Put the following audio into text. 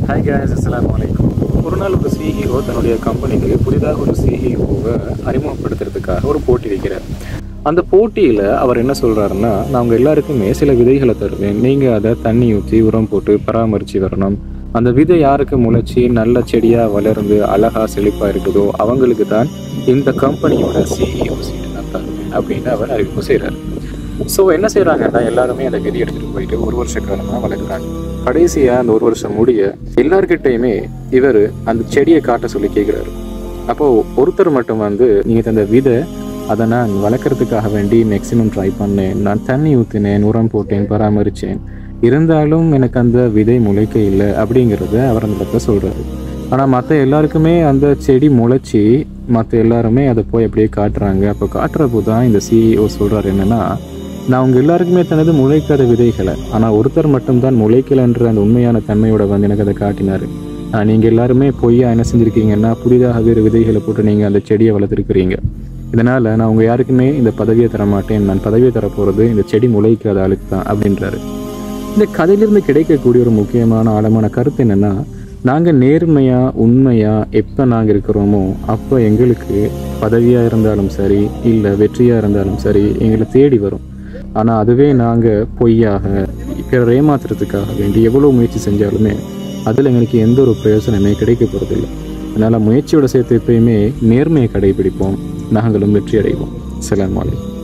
hi guys அஸ்ஸலாமு அலைக்கும் ஒரு நாள் ஒரு சிஇஓ தன்னுடைய கம்பெனிக்கு புதிதாக ஒரு சிஇஓவை அறிமுகப்படுத்துறதுக்காக ஒரு போட்டி வைக்கிறார் அந்த போட்டியில் அவர் என்ன சொல்கிறாருன்னா நான் உங்கள் எல்லாருக்குமே சில விதைகளை தருவேன் நீங்கள் அதை தண்ணி ஊற்றி உரம் போட்டு பராமரித்து வரணும் அந்த விதை யாருக்கு முளைச்சி நல்ல செடியாக வளர்ந்து அழகாக செழிப்பாக இருக்குதோ அவங்களுக்கு தான் இந்த கம்பெனியோட சிஇஓ சீட்டு நான் தருவேன் அப்படின்னு அவர் அறிவிப்பு செய்கிறார் ஸோ என்ன செய்கிறாங்கன்னா எல்லாருமே அந்த விதி எடுத்துகிட்டு போயிட்டு ஒரு வருஷ காலமாக வளர்க்குறாங்க கடைசியாக அந்த ஒரு வருஷம் முடிய எல்லார்கிட்டையுமே இவர் அந்த செடியை காட்ட சொல்லி கேட்குறாரு அப்போது ஒருத்தர் மட்டும் வந்து நீங்கள் தந்த விதை அதை நான் வளர்க்குறதுக்காக வேண்டி மேக்ஸிமம் ட்ரை பண்ணேன் நான் தண்ணி ஊற்றினேன் உரம் போட்டேன் பராமரித்தேன் இருந்தாலும் எனக்கு அந்த விதை முளைக்க இல்லை அப்படிங்கிறத அவர் அந்த இடத்துல சொல்கிறாரு ஆனால் மற்ற எல்லாருக்குமே அந்த செடி முளைச்சி மற்ற எல்லாருமே அதை போய் அப்படியே காட்டுறாங்க அப்போ காட்டுறப்போ தான் இந்த சிஇஓ சொல்கிறாரு என்னென்னா நான் உங்கள் எல்லாருக்குமே தனது முளைக்காத விதைகளை ஆனால் ஒருத்தர் மட்டும்தான் முளைக்கலைன்ற அந்த உண்மையான தன்மையோட வந்து எனக்கு அதை காட்டினார் நீங்கள் எல்லாருமே பொய்யா என்ன செஞ்சுருக்கீங்கன்னா புதிதாக வேறு விதைகளை போட்டு நீங்கள் அந்த செடியை வளர்த்துருக்கிறீங்க இதனால் நான் உங்கள் யாருக்குமே இந்த பதவியை தர மாட்டேன் நான் பதவியை தர போகிறது இந்த செடி முளைக்காத ஆளுக்கு தான் அப்படின்றாரு இந்த கதையிலிருந்து கிடைக்கக்கூடிய ஒரு முக்கியமான ஆழமான கருத்து என்னென்னா நாங்கள் நேர்மையாக உண்மையாக எப்போ நாங்கள் இருக்கிறோமோ அப்போ எங்களுக்கு பதவியாக இருந்தாலும் சரி இல்லை வெற்றியாக இருந்தாலும் சரி எங்களை தேடி வரும் ஆனால் அதுவே நாங்கள் பொய்யாக பிறர் ஏமாத்துறதுக்காக வேண்டி எவ்வளோ முயற்சி செஞ்சாலுமே அதில் எங்களுக்கு எந்த ஒரு பிரயோஜனமே கிடைக்க போகிறதில்ல அதனால் முயற்சியோட சேர்த்து எப்பயுமே நேர்மையை கடைபிடிப்போம் நாங்களும் வெற்றி அடைவோம் சலாம் அலைக்கும்